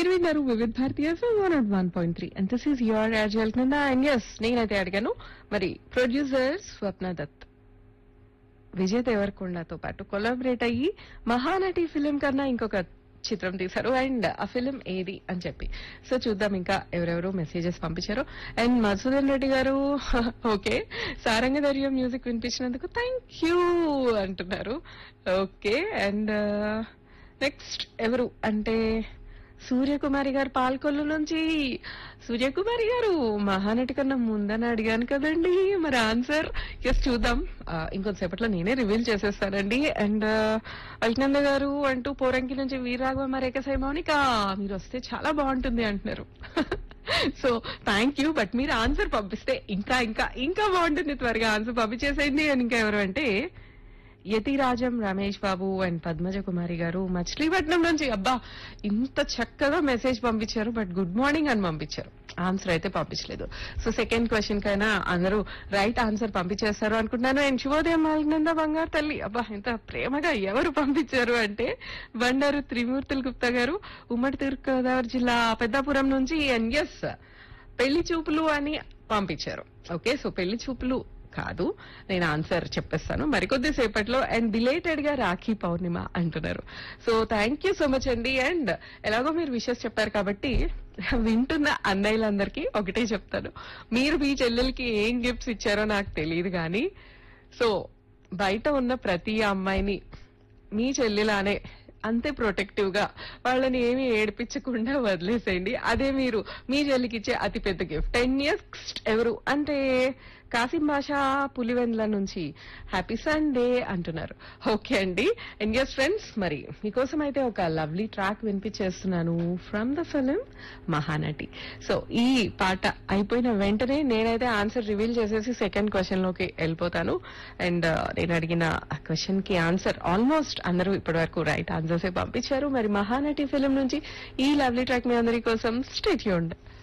మీరు విన్నారు Vividh Bharatiya FM one nought one point three and this is your usual కింద and yes నేనైతే అడిగాను మరి ప్రొడ్యూసర్ స్వప్న దత్ విజయ్ దేవరకొండతో పాటు కొలాబరేట్ అయ్యి మహానటి ఫిలిం కన్నా ఇంకొక చిత్రం తీశారు అండ్ ఆ ఫిలిం ఏది అని చెప్పి సో చూద్దాం ఇంకా ఎవరెవరు మెసేజెస్ పంపించారు అండ్ మధుసూదన్ రెడ్డి గారు ఓకే సారంగధర్యం మ్యూజిక్ వినిపించినందుకు థ్యాంక్ యూ అంటున్నారు ఓకే అండ్ నెక్స్ట్ ఎవరు అంటే సూర్యకుమారి గారు పాల్కొల్లు నుంచి సూర్యకుమారి గారు మహానటి కన్నా ముందని అడిగాను కదండి మరి ఆన్సర్ ఎస్ చూద్దాం ఆ, ఇంకొంతసేపట్లో నేనే రివీల్ చేసేస్తానండి అండ్ అల్కనంద గారు అంటూ పోరంకి నుంచి వీరాఘవ మరేక మౌనిక మీరు వస్తే చాలా బాగుంటుంది అంటున్నారు సో థ్యాంక్ యూ బట్ మీరు ఆన్సర్ పంపిస్తే ఇంకా ఇంకా ఇంకా బాగుంటుంది త్వరగా ఆన్సర్ పంపించేసేయండి అని ఇంకా ఎవరు అంటే యతిరాజం రమేష్ బాబు అండ్ పద్మజ కుమారి గారు మచిలీపట్నం నుంచి అబ్బా ఇంత చక్కగా మెసేజ్ పంపించారు బట్ గుడ్ మార్నింగ్ అని పంపించారు ఆన్సర్ అయితే పంపించలేదు సో సెకండ్ క్వశ్చన్ కైనా అందరూ రైట్ ఆన్సర్ పంపించేస్తారు అనుకుంటున్నాను అండ్ శుభోదయం మాలినంద బంగారు తల్లి అబ్బా ఇంత ప్రేమగా ఎవరు పంపించారు అంటే బండారు త్రిమూర్తుల గుప్తా గారు ఉమ్మడి తూర్పుగోదావరి జిల్లా పెద్దాపురం నుంచి అండ్ ఎస్ పెళ్లి చూపులు అని పంపించారు ఓకే సో పెళ్లి చూపులు కాదు నేను ఆన్సర్ చెప్పేస్తాను మరికొద్ది సేపట్లో అండ్ బిలేటెడ్ గా రాఖీ పౌర్ణిమ అంటున్నారు so thank you so much అండి అండ్ ఎలాగో మీరు విషెస్ చెప్పారు కాబట్టి వింటున్న అన్నయ్యలందరికీ ఒకటే చెప్తాను మీరు మీ చెల్లెలకి ఏం గిఫ్ట్స్ ఇచ్చారో నాకు తెలియదు కానీ సో బయట ఉన్న ప్రతి అమ్మాయిని మీ చెల్లిలానే అంతే ప్రొటెక్టివ్ గా వాళ్ళని ఏమీ ఏడిపించకుండా వదిలేసేయండి అదే మీరు మీ చెల్లికి ఇచ్చే అతి పెద్ద గిఫ్ట్ టెన్ ఇయర్స్ ఎవరు అంటే కాసిం భాష పులివెందుల నుంచి హ్యాపీ సండే అంటున్నారు ఓకే అండి అండ్ యస్ ఫ్రెండ్స్ మరి మీకోసం అయితే ఒక లవ్లీ ట్రాక్ వినిపించేస్తున్నాను from the film Mahanati so ఈ పాట అయిపోయిన వెంటనే నేనైతే ఆన్సర్ రివీల్ చేసేసి సెకండ్ క్వశ్చన్ లోకి వెళ్ళిపోతాను అండ్ నేను అడిగిన ఆ క్వశ్చన్ కి ఆన్సర్ ఆల్మోస్ట్ అందరూ ఇప్పటి వరకు రైట్ ఆన్సర్స్ పంపించారు మరి మహానటి ఫిలిం నుంచి ఈ లవ్లీ ట్రాక్ మీ అందరి కోసం స్టేట్ యూండ్